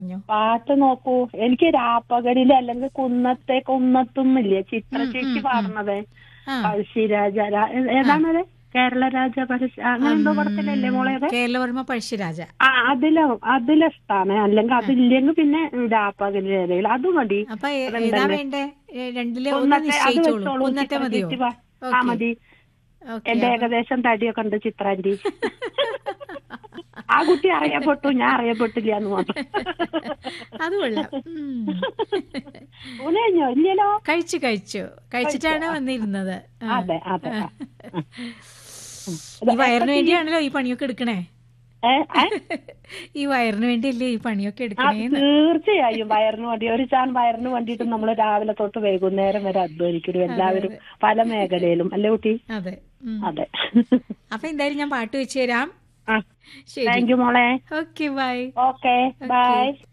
പറഞ്ഞോ. പാട്ട് നോക്കൂ എനിക്ക് രാപ്പകലില് അല്ലെങ്കിൽ കുന്നത്തെ കുന്നത്തും ഇല്ലേ ചിത്ര ഉം, ചേച്ചി ഉം, പാടുന്നത് ആ. പഴശ്ശിരാജ രാ- ഏതാണത് കേരള രാജ പഴശ്ശി അങ്ങനെ എന്തോ പടത്തിലല്ലേ മോളെ അത്? കേരളവർമ്മ പഴശ്ശിരാജ ആ അതില് അതിലിഷ്ടാണ് അല്ലെങ്കിൽ അതില്ലെങ്കിൽ പിന്നെ രാപ്പകലിൽ ഏതെങ്കിലും അത് മതി അപ്പൊ ഏ- ഏതാ അതുണ്ടല്ലേ. വേണ്ടേ ഏ, രണ്ടില് ഒന്ന് കുന്നത്തെ അത് നിശ്ചയിച്ചോളൂ വെച്ചോളൂ കുന്നത്തെ ചിത്ര മതിയോ ചേച്ചി പാ- ആ ഓക്കേ. മതി ഓക്കേ, എന്റെ അപ്പൊ- ഏകദേശം തടിയൊക്കെ ഉണ്ട് ചിത്രാന്റി ആ കുട്ടി അറിയപ്പെട്ടു ഞാൻ അറിയപ്പെട്ടില്ല എന്ന് മാത്രം അത് കൊള്ളാം ഉം. ഊണ് കഴിഞ്ഞോ ഇല്ലല്ലോ കഴിച്ചു കഴിച്ചു കഴിച്ചിട്ടാണ് വന്നിരുന്നത് ആ. അതെ അതെ ആ. ഈ വയറിന് വേണ്ടിയാണല്ലോ ഈ പണിയൊക്കെ എടുക്കണേ ഏ, ഏ? ഈ വയറിന് വേണ്ടിയല്ലേ ഈ പണിയൊക്കെ ആ, എടുക്കണേന്ന് തീർച്ചയായും വയറിന് വേണ്ടി ഒരു ചാൻ വയറിന് വേണ്ടിയിട്ട് നമ്മൾ രാവിലെ തൊട്ട് വൈകുന്നേരം വരെ അധ്വാനിക്കുന്നു എല്ലാവരും പല മേഖലയിലും അല്ലേ കുട്ടി അതെ ഉം. അതെ അപ്പൊ എന്തായാലും ഞാൻ പാട്ട് വെച്ച് തരാം ആ ശരി താങ്ക് യു മോളെ ഓക്കെ ബൈ ഓക്കെ ബൈ